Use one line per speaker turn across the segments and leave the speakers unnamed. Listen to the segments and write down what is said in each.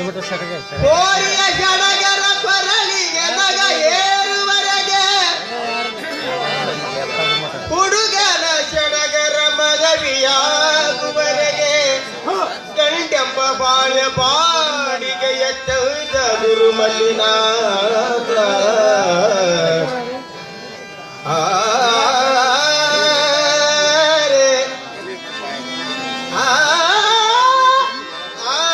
Kilometre ಸರಿಗೆ
Korea ಜಡಗರ ಕೊರಳಿಗೆ ನಗ ಏರುವರೆಗೆ ಹುಡುಗನ ಸಡಗರ ಮದವಿಯಾಗುವರೆಗೆ ಗಂಡೆಂಬ ಬಾಳ ಬಾಡಿಗೆ ಎತ್ತದ ಗುರುಮಲ್ಲಿನಾಥ ಆರೆ ಆ ಆ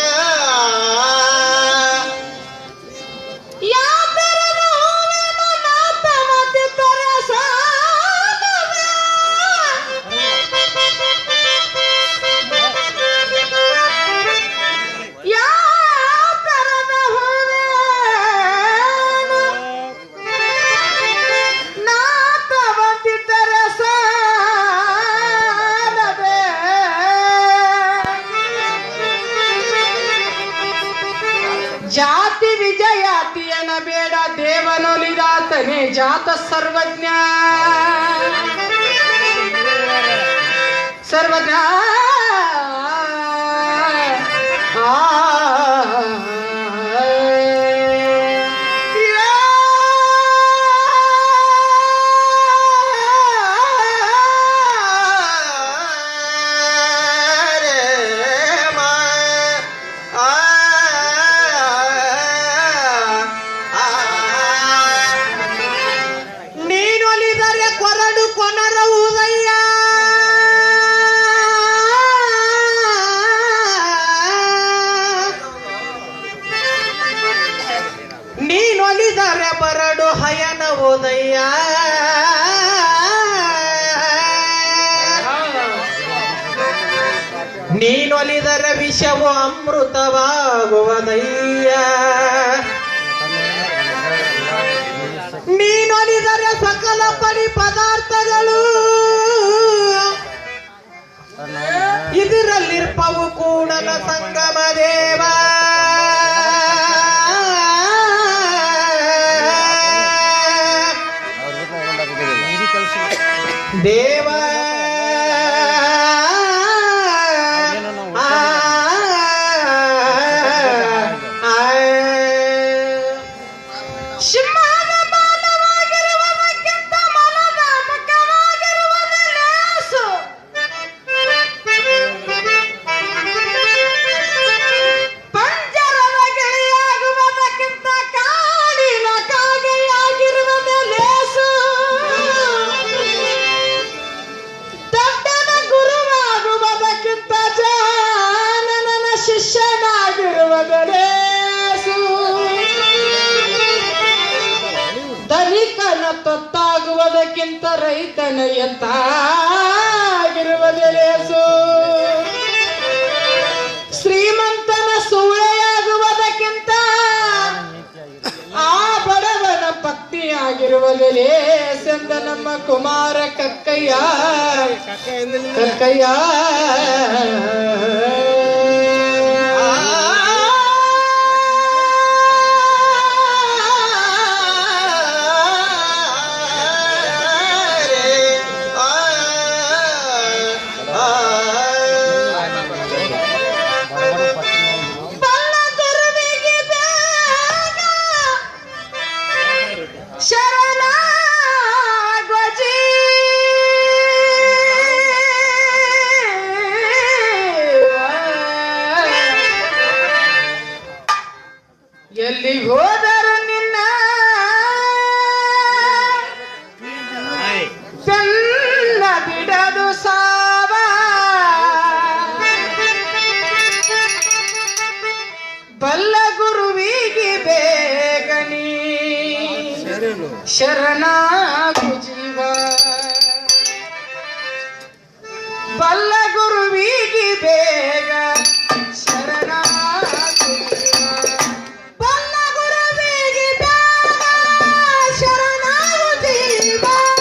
ಜಾತಿ ವಿಜಯಾತಿಯನ ಬೇಡ ದೇವನೊಲಿದಾತನೇ ಜಾತ ಸರ್ವಜ್ಞ ಸರ್ವಜ್ಞ ಆ. ನೀನೊಲಿದರೆ ಕೊರಡು ಕೊನರ ಉದಯ್ಯ ನೀನೊಲಿದರೆ ಬರಡು ಹಯನ ಉದಯ್ಯ ನೀನೊಲಿದರೆ ವಿಷವು ಅಮೃತವಾಗುವುದಯ್ಯ ನೀನೊಲಿದರೆ ಸಕಲ ಪಡಿ ಪದಾರ್ಥಗಳು ಇದರಲ್ಲಿರ್ಪವು ಕೂಡಲ ಸಂಗಮ ದೇವ ದೇವ ಆ, ಆ, ಸಿಂಹದ ಬಾಲವಾಗಿರುವುದಕ್ಕಿಂತ ಮಲದ ಮುಖವಾಗಿರುವುದೇ ಲೇಸು. ಪಂಜರದ ಗಿಳಿಯಾಗುವುದಕ್ಕಿಂತ ಕಾಡಿನ ಕಾಗೆಯಾಗಿರುವುದೇ ಲೇಸು. ದೊಡ್ಡನ ಗುರುವಾಗುವುದಕ್ಕಿಂತ ಜಾನನ ಶಿಷ್ಯನಾಗಿರುವುದೇ ಲೇಸು. ಧನಿಕನ ತೊತ್ತಾಗುವುದಕ್ಕಿಂತ ರೈತನ ಎತ್ತಾಗಿರುವುದೇ ಲೇಸು ಶ್ರೀಮಂತನ ಸುಳೆಯಾಗುವುದಕ್ಕಿಂತ ಆ ಬಡವನ ಭಕ್ತಿಯಾಗಿರುವುದೇ ಲೇಸೆಂದ ನಮ್ಮ ಕುಮಾರ ಕಕ್ಕಯ್ಯ ಕಕ್ಕಯ್ಯ ಬಲ್ಲ ಗುರುವಿಗೆ ಬೇಗ ಶರಣ ಗೊಜಿ ಎಲ್ಲಿ ಹೋದರು ನಿನ್ನ ಸಣ್ಣ ಬಿಡದು ಸಾವ ಬಲ್ಲ ಗುರುವಿಗೆ ಬೇಗನಿ ಶರಣಾಗು ಜೀವ ಬಲ್ಲ ಗುರುವಿಗೆ ಬೇಗ ಶರಣಾಗು ಜೀವ ಬಲ್ಲ ಗುರುವಿಗೆ ಬೇಗ ಶರಣಾಗು ಜೀವ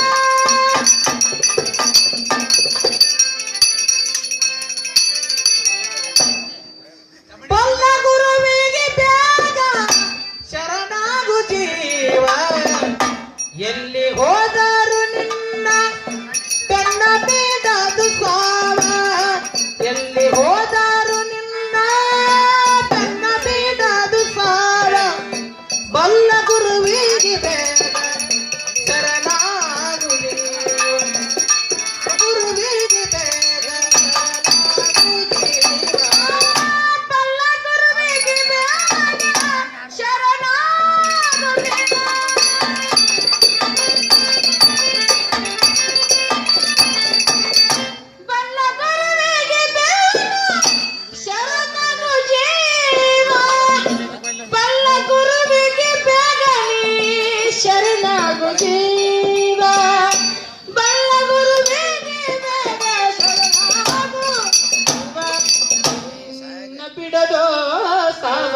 ಬಲ್ಲ ಗುರುವಿಗೆ ಬೇಗ ಶರಣಾಗು ಜೀವ ಎಲ್ಲಿ ಹೋದರು ನಿನ್ನ ಬೆನ್ನ ಬೇಡದು ಸಾವ ಎಲ್ಲಿ ಹೋ ಬಿಡದೋ ಸಾವ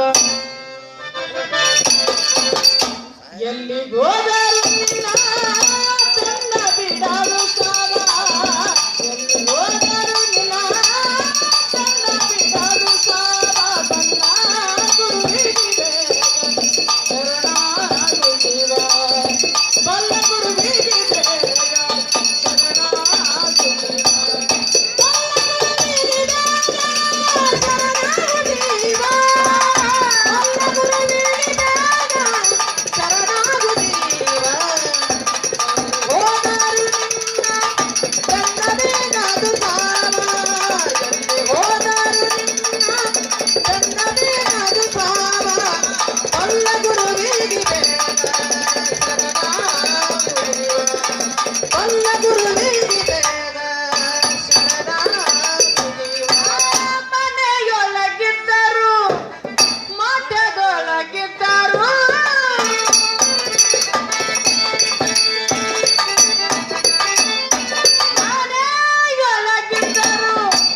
ಎಲ್ಲಿಗೋದರು ನಿನ್ನ ತನ್ನ ಬಿಡಲು ಸಾವ ಎಲ್ಲಿಗೋದರು ನಿನ್ನ ತನ್ನ ಬಿಡಲು ಸಾವ ತನ್ನ ಗುರುವಿಗೆ ಶರಣಾಗು ಶಿವ ಬಲ್ಲ ಗುರುವಿಗೆ ಶರಣಾಗು ಶಿವ ಮನೆಯೊಳಗಿದ್ದರು ಮಠದೊಳಗಿದ್ದರು ಮನೆಯೊಳಗಿದ್ದರು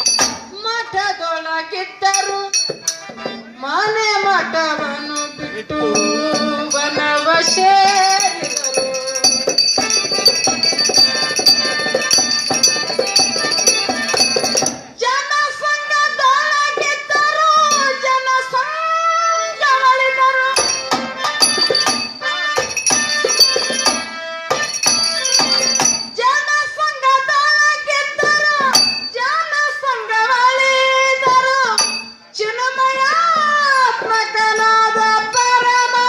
ಮಠದೊಳಗಿದ್ದರು ಮನೆ ಮಠವನ್ನು ಬಿಟ್ಟು ಬನವ ಸೇರಿದರು ಜನಸಂಘದೊಳಗಿದ್ದರು ಜನಸಂಘವಳಿದರು ಜನಸಂಘದೊಳಗಿದ್ದರು ಜನಸಂಘವಳಿದರು ಚಿನ್ಮಯಾತ್ಮಕನಾದ ಪರಮ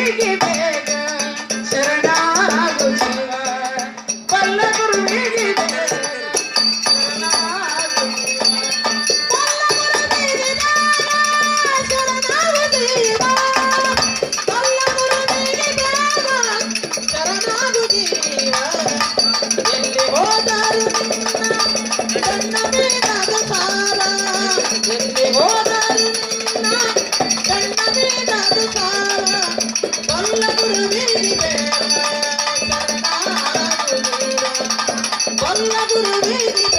ಗುರುವಿಗೆ ಬೇಗ ಶರಣಾಗು ಜೀವ ಬಲ್ಲ ಗುರುವಿಗೆ ಬೇಗ ಶರಣಾಗು ಜೀವ. ಬಲ್ಲ ಗುರುವಿಗೆ ಬೇಗ ಶರಣಾಗು ಜೀವ. ಎಲ್ಲಿ ಹೋದರು ನಿನ್ನ ಕಣ್ಣ ಮೇಲಾದ ಸಾಲ ಎಲ್ಲಿ ಹೋದರು ನಿನ್ನ ಕಣ್ಣ ಮೇಲಾದ ಸಾಲ ಬಲ್ಲ ಗುರುವಿಗೆ ಬೇಗ ಶರಣಾಗು ಜೀವ. ಬಲ್ಲ ಗುರುವಿಗೆ